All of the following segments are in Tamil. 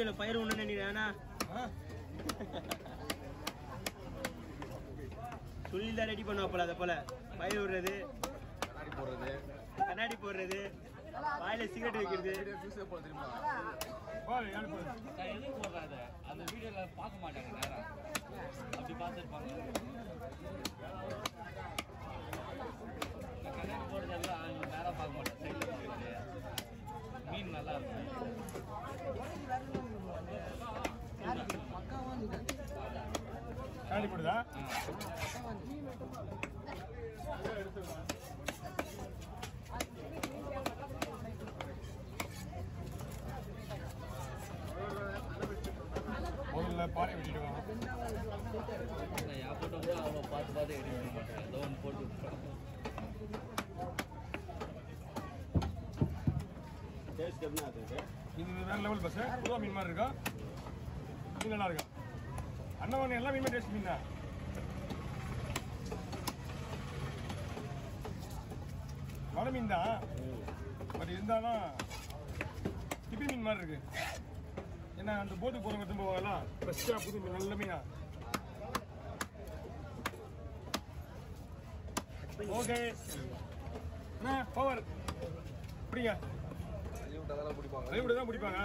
வீடியோல பயிர் ஒண்ணு நினைக்கிறேன் ஆ? சொல்லி தான் ரெடி பண்ணுவாப்பல அதை போல பயிர் விடுறது கண்ணாடி போடுறது கண்ணாடி போடுறது வாயில சிகரெட் வைக்கிறது ஃபியூஸே போட தெரியுமா பாரு, யாரு பாரு. நான் எதுக்கு போடுறேன் அதை அந்த வீடியோல பார்க்க மாட்டாங்க நேரம் அப்படி பார்த்துருப்பாங்க நான் கண்ணாடி போடுறதெல்லாம் அவங்க நேரம் பார்க்க மாட்டேன் சைடில் போயிட்டு மீன் நல்லா இருக்கும் கண்ணாடி போடுதா முதல்ல பாறை வெட்டிட்டு வாங்க நான் என் போட்டோ வந்து அவ்வளோ பார்த்து பார்த்து எடிட் பண்ண மாட்டேன் ஏதோ ஒன்று போட்டு விட்டுருவேன். டேஸ்ட் எப்படி அது இது வேற லெவல் பஸ் புதுவா மீன் மாதிரி இருக்கா இது நல்லா இருக்கா அண்ணன் எல்லாம் மீன் டேஸ்ட் மீன் தான் வலை மீன் தான் பட் இருந்தாலும் திப்பி மீன் மாதிரி இருக்கு ஏன்னா அந்த போட்டுக்கு போகிறவங்க திரும்ப போகலாம் ஃப்ரெஷ்ஷாக புது மீன் நல்ல மீனா ஓகே அண்ணா பவர் பிடிங்க தள்ளி விட்டாதான் பிடிப்பாங்க லைவ் தான் பிடிப்பாங்க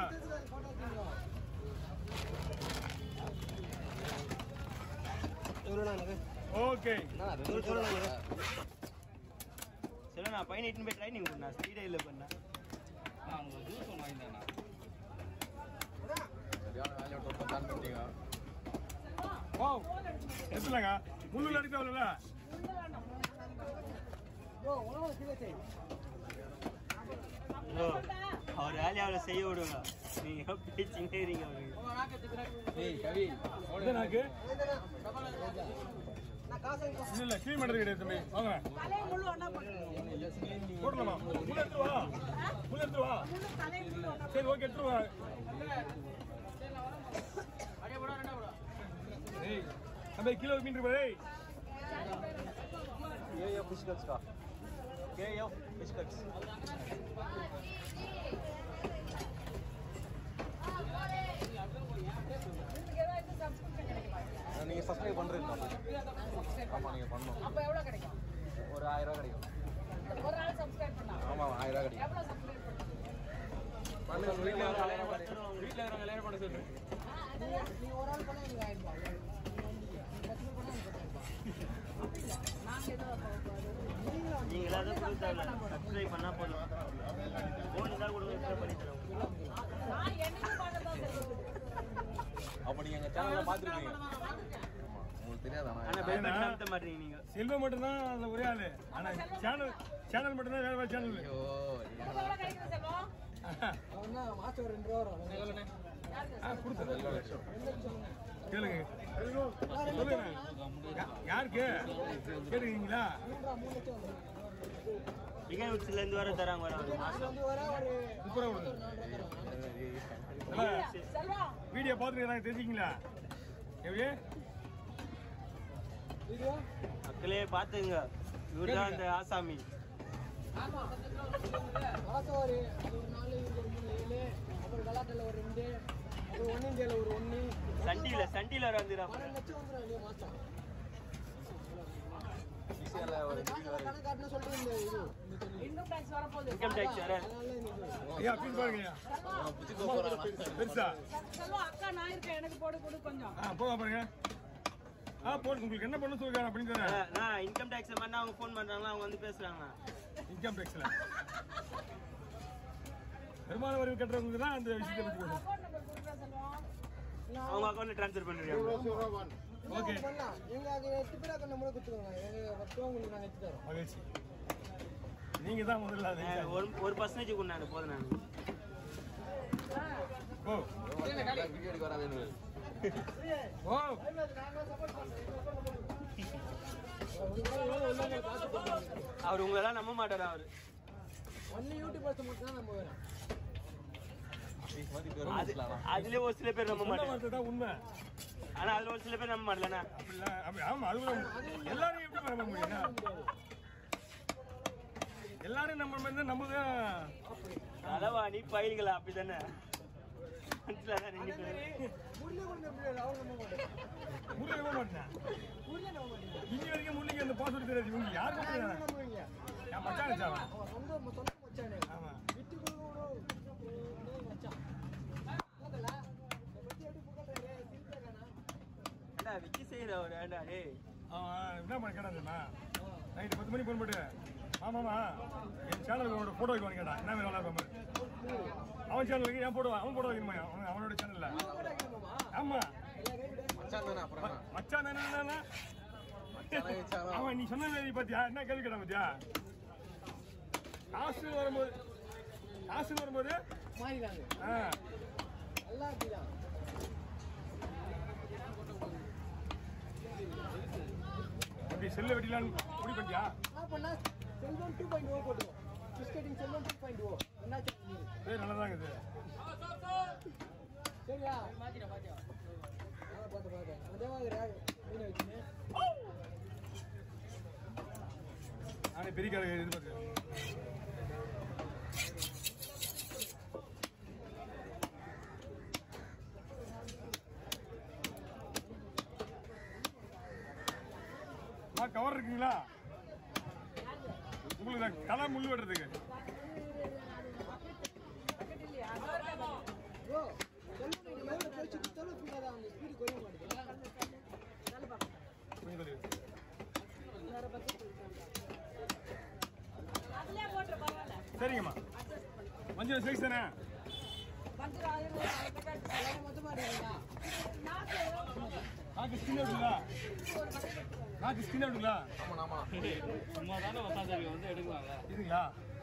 ஓகே என்ன ரெண்டு சொல்லுங்க சரி நான் பையனை இட்டுன்னு போய் ட்ரைனிங் பண்ணேன் ஸ்பீடே இல்லை பண்ணேன் நான் உங்களுக்கு ஜூஸ் ஒன்று வாங்கிட்டேண்ணா சரியான வேலையை விட்டு பிளான் பண்ணிட்டீங்க வாவ் எடுத்துலாங்க முள்ளு அடிக்க வரல ப்ரோ அவர் வேலையை அவளை செய்ய விடுங்க நீங்க பேச்சுங்க இருங்க அவருக்கு ஏய் கவி இது நாக்கு இல்ல இல்ல க்ளீன் பண்றது கிடையாது தம்பி வாங்க போடலாமா முள்ள எடுத்து வா முள்ள எடுத்து வா சரி ஓகே எடுத்து வா ஏய் தம்பி கிலோ மீன் இருக்கு ஏய் கேஎஃப் பிஸ்கட்ஸ்க்கா கேஎஃப் பிஸ்கட்ஸ் நீங்க சப்ஸ்கிரைப் பண்றீங்க ஆமா நீங்க பண்ணணும் அப்ப எவ்வளவு கிடைக்கும் ஒரு ஆயிரம் ரூபாய் கிடைக்கும் ஒரு நாள் சப்ஸ்கிரைப் பண்ணா ஆமா ஆயிரம் ரூபாய் கிடைக்கும் எவ்வளவு சப்ஸ்கிரைப் பண்ணா பண்ணுங்க வீட்டுல ஒரு கல்யாணம் பண்ணி வீட்டுல ஒரு கல்யாணம் பண்ண சொல்லு நீங்க ஒரு ஆள் பண்ணா எனக்கு ஆயிரம் ரூபாய் பத்து பேர் பண்ணா எனக்கு பத்தாயிரம் ரூபாய். நாங்க ஏதோ நீங்களும் நீங்க எல்லாரும் கொடுத்தாங்க சப்ஸ்கிரைப் பண்ணா போதும் ஃபோன் இருந்தால் கொடுங்க extra பண்ணி தரோம் நான் என்னைக்கும் பார்க்கறதா தெரியுது அப்ப நீங்க எங்க சேனல்ல பாத்துருக்கீங்க உங்களுக்கு தெரியாது ஆனா ஆனா பெல் பட்டன் அமுத்த மாட்டீங்க நீங்க செல்வம் மட்டும்தான் அந்த ஒரே ஆளு ஆனா சேனல் சேனல் மட்டும்தான் வேற வேற சேனல் ஐயோ உங்களுக்கு எவ்வளவு கிடைக்குது செல்வம் மாசம் ஒரு ரெண்டு ரூபா வரும் ஆ கொடுத்துரு கேளுங்க சொல்லுங்க யா- யாருக்கு கேட்டுக்கிறீங்களா பிகன் உச்சில இருந்து வர தராங்க வர ஒரு மாசம் முப்பது ரூபா கொடுங்க நல்லா செல்வம் வீடியோ பார்த்துருக்காங்க தெரிஞ்சுங்களா எப்படி மக்களே பாத்துங்க இவர்தான் அந்த ஆசாமி மாசம் ஒரு அது ஒரு நாலு இது ஒரு மூணு ஏழு அப்புறம் கலாட்டில் ஒரு ரெண்டு அப்புறம் ஒன்னு இந்தியாவில் ஒரு ஒன்று சண்டில சண்டில வர வந்துடுறான் பன்னெண்டு லட்சம் வந்துடும் இல்லையா மாசம் ஈஸியால ஒரு கணக்காட்டுன்னு சொல்லிட்டு இந்த இது இன்கம் டேக்ஸ் வரப்போகுது இன்கம் டேக்ஸ் வர அதனால இந்த இது ஐயா ஃபீல் பாருங்க புச்சுக்க போறாங்க பெருசா செல்வம் அக்கா நான் இருக்கேன் எனக்கு போட்டு கொடு கொஞ்சம் ஆ போக பாருங்க ஆ போடு உங்களுக்கு என்ன பண்ண சொல்லுங்க அப்படின்னு தரேன் நான் இன்கம் டேக்ஸ் பண்ணா அவங்க ஃபோன் பண்றாங்களா அவங்க வந்து பேசுறாங்க இன்கம் டேக்ஸ்ல வருமான வரி கட்டுறவங்க தான் அந்த விஷயத்தை பற்றி பேசணும் அக்கௌண்ட் நம்பர் கொடுக்குறேன் செல்வம் அவங்க அக்கௌண்ட்ல ட்ரான்ஸ்ஃபர் பண்ணிடுறாங்க ஓகே பண்ணலாம் எங்க அது எட்டு பேர் அக்கௌண்ட் நம்பர் கொடுத்துருவாங்க எங்க பத்து ரூபா உங்களுக்கு நாங்கள் எடுத்து தரோம் மகிழ்ச்சி நீங்க தான் முதல்ல அது அஹ் ஒரு ஒரு பர்சன்டேஜ் கொண்டாடு போதும் நான் ஓ வீடியோ எடுக்க வராது ஓ அவர் உங்களெல்லாம் நம்ப மாட்டாரு அவரு ஒன்லி யூடியூபர்ஸ் மட்டும் தான் நம்ம வரோம் அது அதுலயே ஒரு சில பேர் நம்ப சொன்ன மாட்டாங்க வார்த்தை தான் உண்மை ஆனா அதுல ஒரு சில பேர் நம்ப மாட்டலண்ணா அப்படிலாம் அப்படி ஆமா அது கூட உண்மை. எல்லாரும் எப்படி நம்ப முடியும் எல்லாரும் நம்ம மாதிரி தான் நம்ம தான் அளவா நீ பயிர்களா அப்படிதானே மனசுல தான் அதே நின்னுட்டு மாதிரி முருளை கொண்டு முடியாது அவர் நம்ப மாட்டேன் முருகன் நம்ப மாட்டேன் முருளை நம்ப மாட்டேங்க இன்னி வரைக்கும் முருகன் அந்த பாஸ்வேர்டு தெரியாது இவங்க யார் ஆனா இவனை நம்புவீங்க என் மச்சான் வச்சாவா அவன் சொந்த சொந்த மச்சானே ஆமா விட்டு கொடுக்கணும் மச்சான் போகல இதை பத்தி எப்படி புகழ்றாரு சிரிச்சாக்கானா விக்கி செய்யற ஒரு ஏண்டா டேய் அவன் என்ன பண்ண கேட்டான் தெரியுமா நைட்டு பத்து மணி ஃபோன் போட்டு ஆமாமா என் சேனலுக்கு ஃபோட்டோ வைக்கணும் கேட்டான் என்ன வேலை பாரு அவன் சேனலுக்கு ஏன் போடுவான் அவன் போட்டோ வைக்கணுமா அவன் அவனோட சேனல்ல ஆமா மச்சான் தானே அப்புறம் என்ன? மச்சான் தானே என்னன்னா? மச்சானா வச்சானா? அவன் நீ சொன்ன மாதிரி பாத்தியா என்ன கேள்வி கேட்டான் பாத்தியா காசு வரும்போது காசு வரும்போது மாறிடாங்க ஆ, நல்லா அப்படிதான் அப்படி செல்ல வெட்டிலான்னு முடிவு பண்ணியா என்ன பண்ணா செல்வம் டூ பாயிண்ட் ஓ போட்டுருவோம் பிஸ்கட்டிங் செல்வம் டூ பாயிண்ட் ஓ என்னாச்சு ஏய் நல்லதாங்க இது சரியா மாத்திட்டேன் பாத்தியா பார்த்து பார்த்தேன் அதே மாதிரி மீன் வச்சுன்னு நானே பெரிய கடை எதிர்பார்க்கிறேன் அம்மா, கவர் இருக்குங்களா உங்களுக்கு தலை முள்ளு வெட்டுறதுக்கு ப்ரோ செல்வம் நீங்க எவ்வளோ பேச்சு கொடுத்தாலும் ஸ்பீடாக அந்த ஸ்பீடு குறைய மாட்டேங்குது கொஞ்சம் கொஞ்சம். சரிங்கம்மா மஞ்சள் சைஸ் தானே எல்லாரும் மொத்தமாக இருக்கீங்களா நாக்கு ஸ்கின் விடுங்களா நாக்கு ஸ்கின் விடுங்களா ஆமா ஆமா சும்மா தானே உட்காந்துருக்கு வந்து எடுக்கலாம்ல இதுங்களா